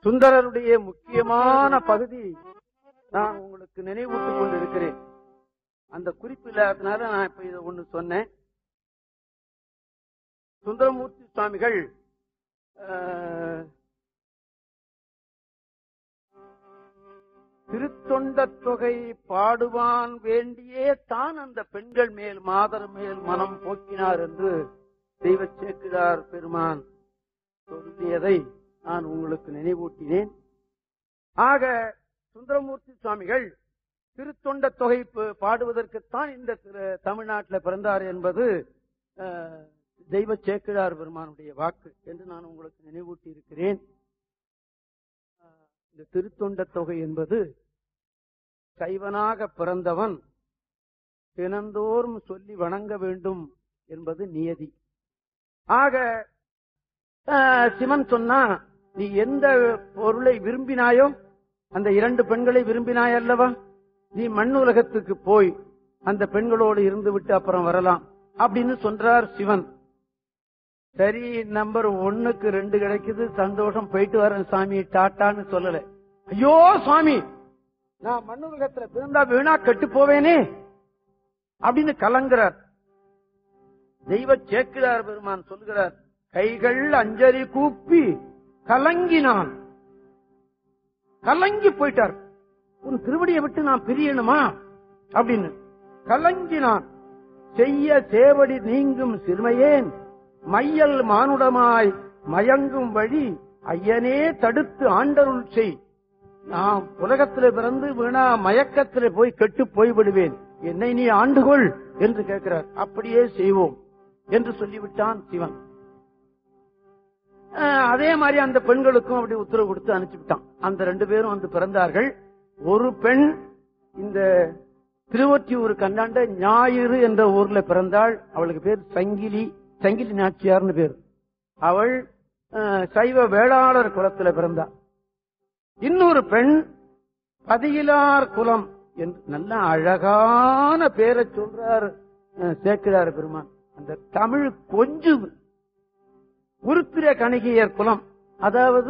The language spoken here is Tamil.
சுந்தரருடைய முக்கியமான பகுதி நான் உங்களுக்கு நினைவூட்டிக் கொண்டிருக்கிறேன் அந்த குறிப்பு இல்லாததுனால நான் இப்ப இதை ஒண்ணு சொன்னேன் சுந்தரமூர்த்தி சுவாமிகள் அஹ், திருத்தொண்டத் தொகை பாடுவான் வேண்டியே தான் அந்த பெண்கள் மேல் மாதர் மேல் மனம் போக்கினார் என்று தெய்வ சேக்கிழார் பெருமான் சொல்லியதை நான் உங்களுக்கு நினைவூட்டினேன் ஆக சுந்தரமூர்த்தி சுவாமிகள் திருத்தொண்ட தொகை ப- பாடுவதற்குத்தான் இந்த திரு- தமிழ்நாட்டில் பிறந்தார் என்பது அஹ், தெய்வ சேக்கிழார் பெருமானுடைய வாக்கு என்று நான் உங்களுக்கு நினைவூட்டி இருக்கிறேன் அஹ், இந்த திருத்தொண்ட தொகை என்பது சைவனாக பிறந்தவன் தினந்தோறும் சொல்லி வணங்க வேண்டும் என்பது நியதி ஆக அஹ், சிவன் சொன்னா நீ எந்த பொருளை விரும்பினாயோ அந்த இரண்டு பெண்களை விரும்பினாய் அல்லவா நீ மண் உலகத்துக்கு போய் அந்த பெண்களோடு இருந்து விட்டு அப்புறம் வரலாம் அப்படின்னு சொல்றார் சிவன் சரி நம்பர் ஒண்ணுக்கு ரெண்டு கிடைக்குது சந்தோஷம் போயிட்டு வரேன் சாமி டாட்டான்னு சொல்லல ஐயோ சுவாமி நான் மண் உலகத்துல பிறந்தா வீணா கெட்டு போவேனே அப்படின்னு கலங்குறார் தெய்வ சேக்கிரார் பெருமான் சொல்கிறார் கைகள் அஞ்சலி கூப்பி கலங்கினான் கலங்கி போயிட்டார் உன் திருவடியை விட்டு நான் பிரியணுமா அப்படின்னு கலங்கினான் செய்ய சேவடி நீங்கும் சிறுமையேன் மையல் மானுடமாய் மயங்கும் வழி ஐயனே தடுத்து ஆண்டருள் செய் நான் உலகத்திலே பிறந்து வீணா மயக்கத்திலே போய் கெட்டு போய்விடுவேன் என்னை நீ ஆண்டுகொள் என்று கேட்கிறார் அப்படியே செய்வோம் என்று சொல்லிவிட்டான் சிவன் அஹ், அதே மாதிரி அந்த பெண்களுக்கும் அப்படி உத்தரவு கொடுத்து அனுப்பிச்சுட்டான் அந்த ரெண்டு பேரும் வந்து பிறந்தார்கள் ஒரு பெண் இந்த திருவொற்றியூர் கண்டாண்ட ஞாயிறு என்ற ஊர்ல பிறந்தாள் அவளுக்கு பேர் சங்கிலி சங்கிலி நாச்சியார்னு பேர் அவள் அஹ், சைவ வேளாளர் குலத்துல பிறந்தாள் இன்னொரு பெண் பதியிலார் குலம் என்று நல்ல அழகான பேரை சொல்றார் அஹ், சேக்கிழார் பெருமான் அந்த தமிழ் கொஞ்சம் உருத்திர கணிகையர் குலம் அதாவது